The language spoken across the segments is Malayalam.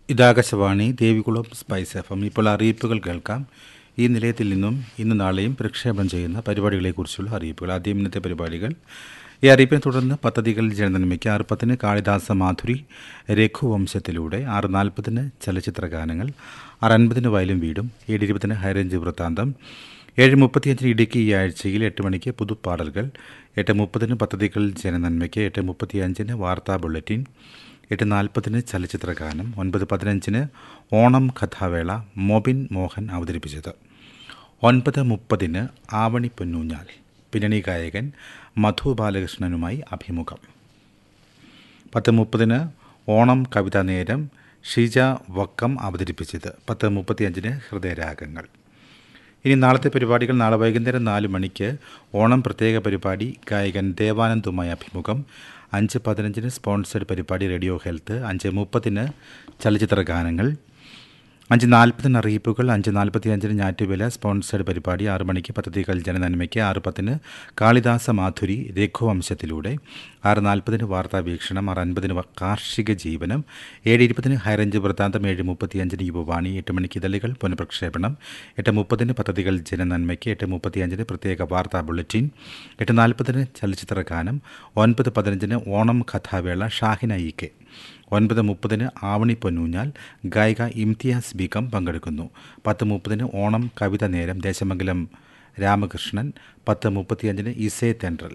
ഇതാകാശവാണി ദേവികുളം സ്പൈസ് എഫ് എം ഇപ്പോൾ അറിയിപ്പുകൾ കേൾക്കാം ഈ നിലയത്തിൽ നിന്നും ഇന്ന് നാളെയും പ്രക്ഷേപണം ചെയ്യുന്ന പരിപാടികളെക്കുറിച്ചുള്ള അറിയിപ്പുകൾ ആദ്യം ഇന്നത്തെ പരിപാടികൾ ഈ അറിയിപ്പിനെ തുടർന്ന് പദ്ധതികൾ ജനനന്മയ്ക്ക് ആറ് പത്തിന് കാളിദാസ മാധുരി രഘുവംശത്തിലൂടെ ആറ് നാൽപ്പതിന് ചലച്ചിത്ര ഗാനങ്ങൾ ആറ് അൻപതിന് വയലും വീടും ഏഴ് ഇരുപതിന് ഹൈറേഞ്ച് വൃത്താന്തം ഏഴ് മുപ്പത്തിയഞ്ചിന് ഇടുക്കി ഈ ആഴ്ചയിൽ എട്ട് മണിക്ക് പുതുപ്പാടലുകൾ എട്ട് മുപ്പതിന് പദ്ധതികൾ ജനനന്മയ്ക്ക് എട്ട് മുപ്പത്തിയഞ്ചിന് വാർത്താ ബുള്ളറ്റിൻ എട്ട് നാൽപ്പതിന് ചലച്ചിത്ര ഗാനം ഒൻപത് പതിനഞ്ചിന് ഓണം കഥാവേള മൊബിൻ മോഹൻ അവതരിപ്പിച്ചത് ഒൻപത് മുപ്പതിന് ആവണി പൊന്നൂഞ്ഞാൽ പിന്നണി ഗായകൻ മധു ബാലകൃഷ്ണനുമായി അഭിമുഖം പത്ത് മുപ്പതിന് ഓണം കവിതാ നേരം ഷീജ വക്കം അവതരിപ്പിച്ചത് പത്ത് മുപ്പത്തിയഞ്ചിന് ഹൃദയരാഗങ്ങൾ ഇനി നാളത്തെ പരിപാടികൾ നാളെ വൈകുന്നേരം നാല് മണിക്ക് ഓണം പ്രത്യേക പരിപാടി ഗായകൻ ദേവാനന്ദുമായി അഭിമുഖം അഞ്ച് പതിനഞ്ചിന് സ്പോൺസേഡ് പരിപാടി റേഡിയോ ഹെൽത്ത് അഞ്ച് മുപ്പതിന് ചലച്ചിത്ര ഗാനങ്ങൾ അഞ്ച് നാൽപ്പതിന് അറിയിപ്പുകൾ അഞ്ച് നാൽപ്പത്തി അഞ്ചിന് ഞാറ്റുവില സ്പോൺസേഡ് പരിപാടി ആറ് മണിക്ക് പദ്ധതികൾ ജനനന്മയ്ക്ക് ആറ് പത്തിന് കാളിദാസ മാധുരി രഘുവംശത്തിലൂടെ ആറ് നാൽപ്പതിന് വാർത്താ വീക്ഷണം ആറ് അൻപതിന് വ- കാർഷിക ജീവനം ഏഴ് ഇരുപതിന് ഹൈറേഞ്ച് വൃത്താന്തം ഏഴ് മുപ്പത്തിയഞ്ചിന് യുവവാണി എട്ട് മണിക്ക് ഇതളുകൾ പുനഃപ്രക്ഷേപണം എട്ട് മുപ്പതിന് പദ്ധതികൾ ജനനന്മയ്ക്ക് എട്ട് മുപ്പത്തിയഞ്ചിന് പ്രത്യേക വാർത്താ ബുള്ളറ്റിൻ എട്ട് നാൽപ്പതിന് ചലച്ചിത്ര ഗാനം ഒൻപത് പതിനഞ്ചിന് ഓണം കഥാവേള ഷാഹിന ഇ കെ ഒൻപത് മുപ്പതിന് ആവണി പൊന്നൂഞ്ഞാൽ ഗായിക ഇംതിയാസ് ബീഗം പങ്കെടുക്കുന്നു പത്ത് മുപ്പതിന് ഓണം കവിത നേരം ദേശമംഗലം രാമകൃഷ്ണൻ പത്ത് മുപ്പത്തിയഞ്ചിന് ഇസേ തെൻട്രൽ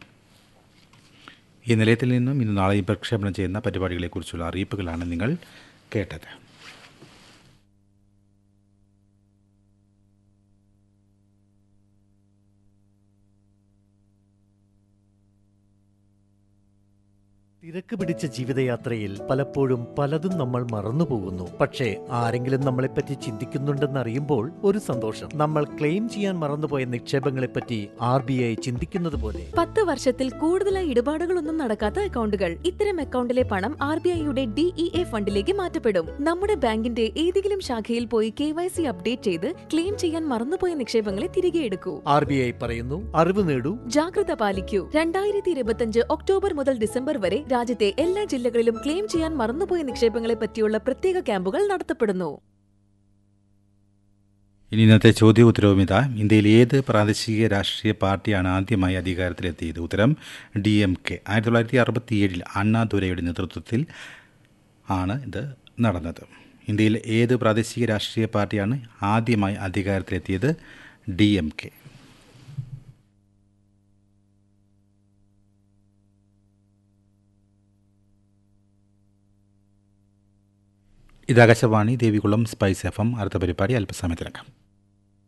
ഈ നിലയത്തിൽ നിന്നും ഇന്ന് നാളെയും പ്രക്ഷേപണം ചെയ്യുന്ന പരിപാടികളെക്കുറിച്ചുള്ള അറിയിപ്പുകളാണ് നിങ്ങൾ കേട്ടത് തിരക്ക് പിടിച്ച ജീവിതയാത്രയിൽ പലപ്പോഴും പലതും നമ്മൾ മറന്നുപോകുന്നു പക്ഷേ ആരെങ്കിലും നമ്മളെപ്പറ്റി ചിന്തിക്കുന്നുണ്ടെന്നറിയുമ്പോൾ ഒരു സന്തോഷം നമ്മൾ ക്ലെയിം ചെയ്യാൻ മറന്നുപോയ നിക്ഷേപങ്ങളെപ്പറ്റി ആർ ബി ഐ ചിന്തിക്കുന്നത് പോലെ പത്ത് വർഷത്തിൽ കൂടുതലായി ഇടപാടുകളൊന്നും നടക്കാത്ത അക്കൗണ്ടുകൾ ഇത്തരം അക്കൗണ്ടിലെ പണം ആർ ബി ഐയുടെ ഡിഇഎ ഫണ്ടിലേക്ക് മാറ്റപ്പെടും നമ്മുടെ ബാങ്കിന്റെ ഏതെങ്കിലും ശാഖയിൽ പോയി കെ വൈ സി അപ്ഡേറ്റ് ചെയ്ത് ക്ലെയിം ചെയ്യാൻ മറന്നുപോയ നിക്ഷേപങ്ങളെ തിരികെ എടുക്കൂ ആർ ബി ഐ പറയുന്നു അറിവ് നേടൂ ജാഗ്രത പാലിക്കൂ രണ്ടായിരത്തി ഇരുപത്തിയഞ്ച് ഒക്ടോബർ മുതൽ ഡിസംബർ വരെ രാജ്യത്തെ എല്ലാ ജില്ലകളിലും ക്ലെയിം ചെയ്യാൻ മറന്നുപോയ നിക്ഷേപങ്ങളെ പറ്റിയുള്ള പ്രത്യേക ക്യാമ്പുകൾ നടത്തപ്പെടുന്നു ഇനി ഇന്നത്തെ ചോദ്യ ഉത്തരവും ഇതാ ഇന്ത്യയിൽ ഏത് പ്രാദേശിക രാഷ്ട്രീയ പാർട്ടിയാണ് ആദ്യമായി അധികാരത്തിലെത്തിയത് ഉത്തരം ഡി എം കെ ആയിരത്തി തൊള്ളായിരത്തി അറുപത്തിയേഴിൽ അണ്ണാദുരയുടെ നേതൃത്വത്തിൽ ആണ് ഇത് നടന്നത് ഇന്ത്യയിൽ ഏത് പ്രാദേശിക രാഷ്ട്രീയ പാർട്ടിയാണ് ആദ്യമായി അധികാരത്തിലെത്തിയത് ഡി എം കെ ഇത് Akashvani Devikulam spice F M അടുത്ത പരിപാടി അല്പസമയത്തിനകം